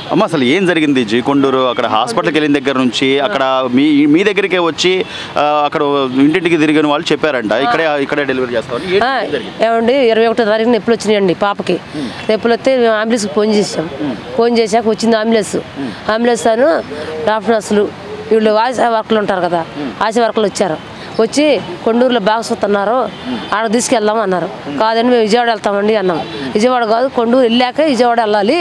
అమ్మ అసలు ఏం జరిగింది జీకొండూరు అక్కడ హాస్పిటల్కి వెళ్ళిన దగ్గర నుంచి అక్కడ మీ మీ దగ్గరికే వచ్చి ఆ, అక్కడ ఇంటింటికి తిరిగిన వాళ్ళు చెప్పారంట ఇక్కడే ఇక్కడే డెలివరీ చేస్తామని ఏంటి ఆ, ఏం జరిగింది ఏమండి ఇరవై ఒకటో తారీఖు నొప్పులు వచ్చినాయండి పాపకి నొప్పులు వస్తే మేము అంబులెన్స్కి ఫోన్ చేసాం ఫోన్ చేశాక వచ్చింది అంబులెన్స్ అంబులెన్స్ అను డాక్టర్ నర్సులు వీళ్ళు ఆశా వర్కర్లు ఉంటారు కదా ఆశా వర్కర్లు వచ్చారు వచ్చి కొండూరులో బాగా చూస్తున్నారు ఆడ తీసుకెళ్దాం అన్నారు కాదండి మేము విజయవాడ వెళ్తామండి అన్నాం విజయవాడ కాదు కొండూరు వెళ్ళాక విజయవాడ వెళ్ళాలి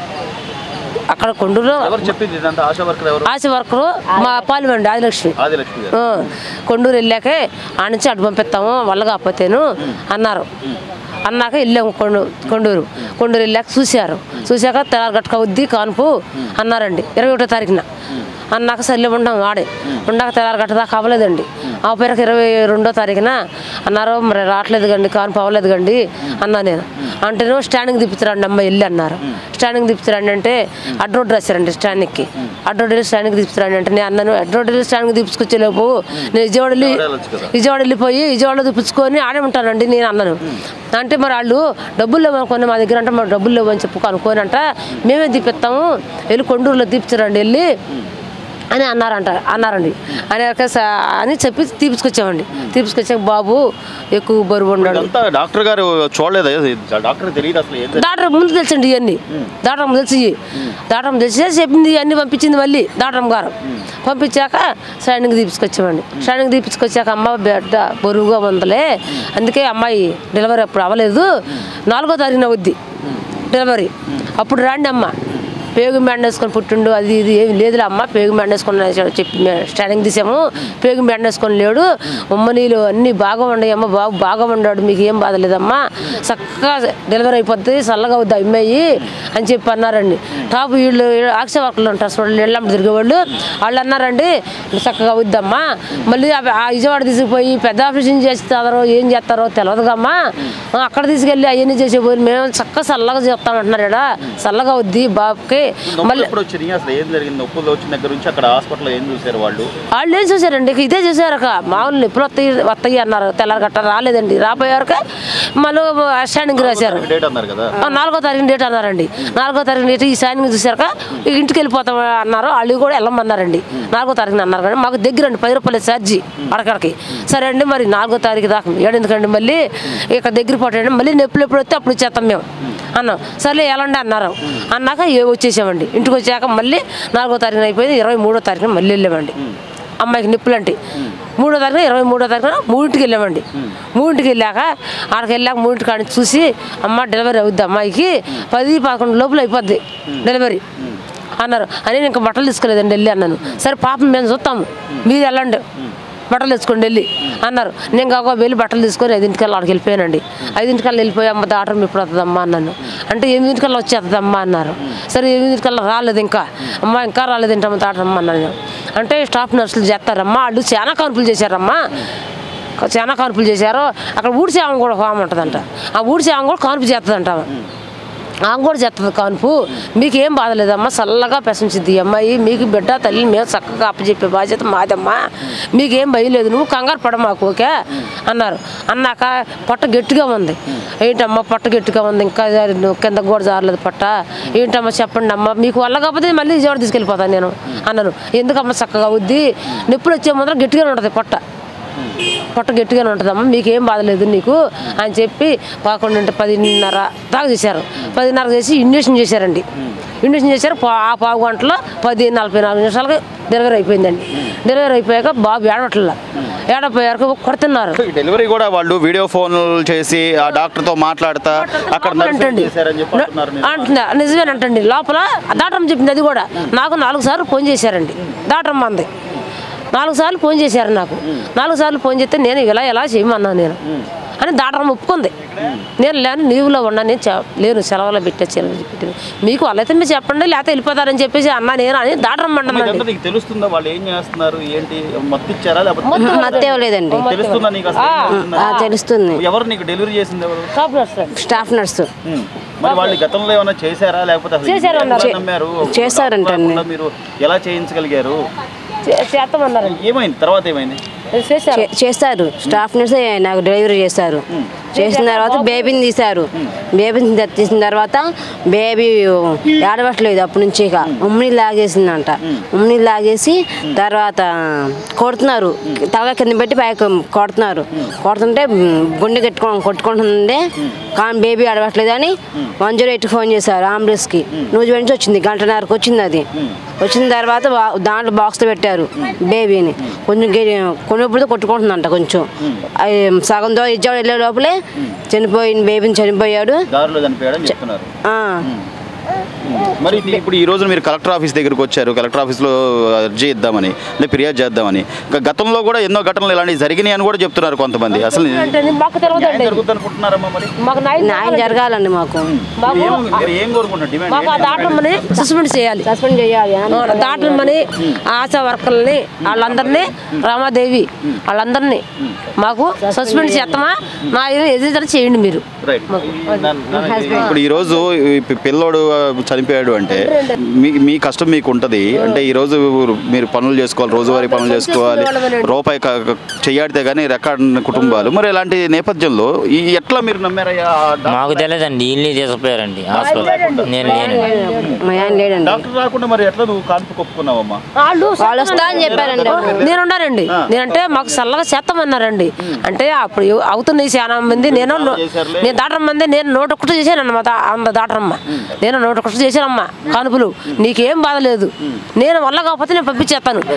అక్కడ కొండూరులో ఎవరు చెప్పింది ఇదంతా ఆశా వర్కర్ ఎవరు ఆశా వర్కరు మా పాలిమండి ఆదిలక్ష్మి ఆదిలక్ష్మి గారు ఆ, కొండూరు వెళ్ళాకే ఆ నుంచి అటు పంపిస్తాము వల్ల కాకపోతేను అన్నారు అన్నాక వెళ్ళాము కొండు కొండూరు కొండూరు వెళ్ళాక చూశారు చూశాక తెల్లారి గట్టుక వద్ది కాన్పు అన్నారండి ఇరవై ఒకటో తారీఖున అన్నాక సర్లే ఉండాం ఆడే ఉండాక తెల్లారి గట్ట దాకా అవ్వలేదండి ఆ పేరుకి ఇరవై రెండో తారీఖున అన్నారు మరి రావట్లేదు కండి కాన్పు అవ్వలేదు కండి అన్నా నేను అంటేను స్టాండింగ్ తిప్పుతారండి అమ్మ వెళ్ళి అన్నారు స్టాండింగ్ తిప్పుతారండి అంటే అడ్రోడ్ రాశారండి స్టాండింగ్కి అడ్రోడ్ వెళ్ళి స్టాండింగ్ తిప్పుతారండి అంటే నేను అన్నాను అడ్రోడ్ వెళ్ళి స్టాండింగ్ తిప్పుకొచ్చే లోపు నేను విజయవాడ వెళ్ళి వెళ్ళొచ్చు కదా. విజయవాడ వెళ్ళిపోయి విజయవాడలో తిప్పించుకొని ఆడే ఉంటానండి నేను అన్నాను అంటే మరి వాళ్ళు డబ్బులు లేవు అనుకోని మా దగ్గర అంటే మరి డబ్బులు లేవు అని చెప్పు అనుకోని అంట మేమే తీపిస్తాము వెళ్ళి కొండూరులో తీపిచ్చారండి వెళ్ళి అని అన్నారంట అన్నారండి అని అని చెప్పి తీపించుకొచ్చామండి తీపించుకొచ్చాక బాబు ఎక్కువ బరువు ఉన్నాడు ఇదంతా డాక్టర్ గారు చూడలేదా డాక్టర్ తెలియదు అసలు ఏం జరిగింది డాక్టర్ ముందు తెలిసండి ఇవన్నీ డాక్టర్ తెలిసి డాక్టర్ తెలిసే చెప్పింది ఇవన్నీ పంపించింది మళ్ళీ డాక్టర్ గారు పంపించాక స్టాండింగ్ తీపించుకొచ్చామండి స్టాండింగ్ తీపించుకొచ్చాక అమ్మ బిడ్డ బరువుగా ఉందలే అందుకే అమ్మాయి డెలివరీ అప్పుడు అవ్వలేదు నాలుగో తారీఖున వద్ది డెలివరీ అప్పుడు రాండి అమ్మ పేగు మ్యాండ్ వేసుకొని పుట్టిండు అది ఇది ఏమి లేదులే అమ్మ పేగు మ్యాండ్ వేసుకొని చెప్పి మేము స్టాండింగ్ తీసాము పేగు మ్యాండ్ వేసుకొని లేడు ఉమ్మ నీళ్ళు అన్నీ బాగా ఉన్నాయి అమ్మ బాబు బాగా ఉన్నాడు మీకు ఏం బాధ లేదమ్మా చక్కగా డెలివరీ అయిపోద్ది చల్లగా అవుద్ది అమ్మాయి అని చెప్పి అన్నారండి టాప్ వీళ్ళు ఆక్ష వర్కర్లు ఉంటారు చూడండి ఇళ్ళమ్మ తిరిగేవాళ్ళు వాళ్ళు అన్నారండి చక్కగా అవుద్దమ్మా మళ్ళీ అవి- ఆ విజయవాడ తీసుకుపోయి పెద్ద ఆపరేషన్ చేస్తారో ఏం చేస్తారో తెలియదుగమ్మా ఆ, అక్కడ తీసుకెళ్ళి అవన్నీ చేసే పోయి మేము చక్కగా చల్లగా చెప్తామంటున్నారు ఇక్కడ చల్లగా అవుద్ది బాబుకి నొప్పులు మళ్ళీ ఎప్పుడు వచ్చినాయి అసలు ఏం జరిగింది నొప్పులు వచ్చిన దగ్గర నుంచి అక్కడ హాస్పిటల్లో ఏం చూసారు వాళ్ళు వాళ్ళు ఏం చూసారండి ఇక ఇదే చూసారక మామూలు నొప్పులు వస్తాయి వస్తాయి అన్నారు తెల్లారి గట్ట రాలేదండి రాపోయాక మళ్ళీ స్టాండింగ్ రాశారు డేట్ అన్నారు కదా ఆ, నాలుగో తారీఖు డేట్ అన్నారండి నాలుగో తారీఖు డేట్ ఈ సాయంత్రం చూసాక ఇక ఇంటికి వెళ్ళిపోతాం అన్నారు వాళ్ళు కూడా వెళ్ళమన్నారండి నాలుగో తారీఖున అన్నారు కానీ మాకు దగ్గర అండి పది రూపాయలు ఛార్జీ అడకడికి సరే అండి మరి నాలుగో తారీఖు దాకా ఏడెందుకండి మళ్ళీ ఇక దగ్గర పోటండి మళ్ళీ నొప్పులు ఎప్పుడు వస్తే అప్పుడు చేస్తాం మేము అన్నాం సర్లే ఎలాండి అన్నారు అన్నాక ఏ వచ్చేసామండి ఇంటికి వచ్చాక మళ్ళీ నాలుగో తారీఖున అయిపోయింది ఇరవై మూడో తారీఖున మళ్ళీ వెళ్ళామండి అమ్మాయికి నిప్పులు అంటే మూడో తారీఖున ఇరవై మూడో తారీఖున మూడింటికి వెళ్ళామండి మూడింటికి వెళ్ళాక ఆడికి వెళ్ళాక మూడింటి కాడి నుంచి చూసి అమ్మ డెలివరీ అవుద్ది అమ్మాయికి పది పదకొండు లోపల అయిపోద్ది డెలివరీ అన్నారు అని నేను ఇంకా బట్టలు తీసుకోలేదండి వెళ్ళి అన్నాను సరే పాపం మేము చూస్తాము మీరు వెళ్ళండి బట్టలు తెచ్చుకోండి వెళ్ళి అన్నారు నేను కాక వెళ్ళి బట్టలు తీసుకొని ఐదింటికల్లా అక్కడికి వెళ్ళిపోయానండి ఐదింటికల్లా వెళ్ళిపోయి అమ్మ దాటం ఇప్పుడు వస్తుందమ్మా అన్నాను అంటే ఎనిమిదింటికల్లా వచ్చేస్తుందమ్మా అన్నారు సరే ఎనిమిదింటికల్లా రాలేదు ఇంకా అమ్మ ఇంకా రాలేదు ఏంటమ్మ దాటమ్మా అన్నాను అంటే స్టాఫ్ నర్సులు చేస్తారమ్మా వాళ్ళు చాలా కాన్పులు చేశారమ్మా చాలా కాన్పులు చేశారు అక్కడ ఊడిసే ఆమె కూడా ఫామ్ ఉంటుందంట ఆ ఊడిసే ఆమె కూడా కాన్పు చేస్తుందంట ఆమె ఆమె కూడా చేస్తుంది కాన్పు మీకు ఏం బాధ లేదమ్మా చల్లగా ప్రశంసిద్ది ఈ అమ్మాయి మీకు బిడ్డ తల్లి మేము చక్కగా అప్పచెప్పే బాధ్యత మాదమ్మా మీకేం భయం లేదు నువ్వు కంగారు పడ మాకు ఓకే అన్నారు అన్నాక పొట్ట గట్టిగా ఉంది ఏంటమ్మా పొట్ట గట్టిగా ఉంది ఇంకా నువ్వు కింద కూడా జారలేదు పొట్ట ఏంటమ్మా చెప్పండి అమ్మా మీకు వల్ల కాకపోతే మళ్ళీ విజయవాడ తీసుకెళ్ళిపోతాను నేను అన్నాను ఎందుకమ్మా చక్కగా అవుద్ది నొప్పులు వచ్చే ముందర గట్టిగానే ఉంటుంది పొట్ట పొట్ట గట్టిగానే ఉంటుందమ్మా మీకేం బాధలేదు నీకు అని చెప్పి పదకొండు పదిన్నర దాకా చేశారు పదిన్నర చేసి ఇంజక్షన్ చేశారండి ఇంజక్షన్ చేశారు పా- ఆ పావు గంటలో పది నలభై నాలుగు నిమిషాలకి డెలివరీ అయిపోయిందండి డెలివరీ అయిపోయాక బాబు ఏడవట్ల ఏడపోయాక కొడుతున్నారు ఈ డెలివరీ కూడా వాళ్ళు వీడియో ఫోన్లు చేసి ఆ డాక్టర్ తో మాట్లాడతా అక్కడ నర్సింగ్ అంటండి చేశారని చెప్పి అంటున్నారు నిజమా? అంటున్నా నిజమేనంటండి లోపల దాటం చెప్పింది అది కూడా నాకు నాలుగు సార్లు ఫోన్ చేశారండి దాటం అంది నాలుగు సార్లు ఫోన్ చేశారు నాకు నాలుగు సార్లు ఫోన్ చేస్తే నేను ఇలా ఎలా చేయమన్నా నేను అని దాటం ఒప్పుకుంది నేను లేను లీవ్లో ఉన్నా నేను చె- లేను సెలవులో పెట్టచ్చు పెట్టాను మీకు వాళ్ళైతే మీరు చెప్పండి లేకపోతే వెళ్ళిపోతారని చెప్పేసి అన్నా నేను అని దాటం అంటున్నాండి ఇదంతా నీకు తెలుస్తుందా వాళ్ళు ఏం చేస్తున్నారు ఏంటి మత్తు ఇచ్చారా లేకపోతే మత్తేం లేదండి తెలుస్తుందా నీకు అసలు ఏం జరుగుతుందా? ఆ, తెలుస్తుంది ఎవరు నీకు డెలివరీ చేసింది ఎవరు షాప్ నర్స్ అండి. స్టాఫ్ నర్సు ఉమ్. మరి వాళ్ళు గతంలో ఏమైనా చేశారా లేకపోతే అసలు చేశారు ఎలా అన్నారు. నమ్మారు చేశారంటండి. కాకుండా మీరు ఎలా చేయించగలిగారు చే- చేస్తామన్నారండి ఏమైంది తర్వాత ఏమైంది చేశారు చే- చేస్తారు స్టాఫ్ నర్సే నాకు డెలివరీ చేస్తారు చేసిన తర్వాత బేబీని తీశారు బేబీని తీ- తీసిన తర్వాత బేబీ ఏడవట్లేదు అప్పటి నుంచి ఇక ఉమ్మిని లాగేసిందంట ఉమ్మిని లాగేసి తర్వాత కొడుతున్నారు తలగా కింద పెట్టి పైకి కొడుతున్నారు కొడుతుంటే మ్, గుండె కట్టుకో కొట్టుకుంటుంది కానీ బేబీ ఆడవట్లేదు అని వన్ జీరో ఎయిట్ ఫోన్ చేశారు అంబులెన్స్కి నూజి నుంచి వచ్చింది గంటన్నరకు వచ్చింది అది వచ్చిన తర్వాత వా- దాంట్లో బాక్స్లో పెట్టారు బేబీని కొంచెం కొనుప్పుడు కొట్టుకుంటుందంట కొంచెం అది సగం దో ఇజ్జాడు వెళ్ళే లోపలే చనిపోయిన బేబీని చనిపోయాడు దారిలో చనిపోయాడని చెప్తున్నారు ఆ, మరి ఇది ఇప్పుడు ఈ రోజు మీరు కలెక్టర్ ఆఫీస్ దగ్గరికి వచ్చారు కలెక్టర్ ఆఫీస్లో అర్జీ ఇద్దామని లేదా ఫిర్యాదు చేద్దామని ఇంకా గతంలో కూడా ఎన్నో ఘటనలు ఇలాంటివి జరిగినాయి అని కూడా చెప్తున్నారు కొంతమంది అసలు అంటే మాకు తెలియదండి జరుగుతుంది అనుకుంటున్నారమ్మా మరి మాకు న్యాయం న్యాయం జరగాలండి మాకు మాకు ఏం- మీరు ఏం కోరుకుంటున్నారు డిమాండ్ మాకు ఆ దాటమని సస్పెండ్ చేయాలి సస్పెండ్ చేయాలి దాటమని ఆశా వర్కర్లని వాళ్ళందరినీ రామాదేవి వాళ్ళందరినీ మాకు సస్పెండ్ చేస్తామా నా ఎదురు చేయండి మీరు రైట్ ఇప్పుడు ఈ రోజు ఈ పి- పిల్లోడు ఆ, చనిపోయాడు అంటే మీ మీ కష్టం మీకు ఉంటుంది అంటే ఈ రోజు మీరు పనులు చేసుకోవాలి రోజువారీ పనులు చేసుకోవాలి రూపాయి క- క- చెయ్యాడితే కానీ రెక్కాడిన కుటుంబాలు మరి ఇలాంటి నేపథ్యంలో ఈ ఎట్లా మీరు నమ్మారయ్యా ఆ డాక్టర్ మాకు తెలియదండి ఇల్లు తీసుకుపోయారండి హాస్పిటల్ నేను లేను మా ఆయన లేడండి డాక్టర్ రాకుండా మరి ఎట్లా నువ్వు కాన్పు కొప్పుకున్నావమ్మా వాళ్ళు వాళ్ళు వస్తా అని చెప్పారండి నేను ఉన్నానండి నేనంటే మాకు చల్లగా చేస్తామన్నారండి అంటే అప్పుడు ఎవ- అవుతున్నాయి చాలా మంది నేను నో- చేశారులే. నేను దాటరం మంది నేను నూట ఒకటి చేశాను అన్నమాట అంత దాటరమ్మ నేను నూట ఒకటి చేశానమ్మా కానుపులు నీకేం బాధ లేదు నేను వల్ల కాకపోతే నేను పంపించేస్తాను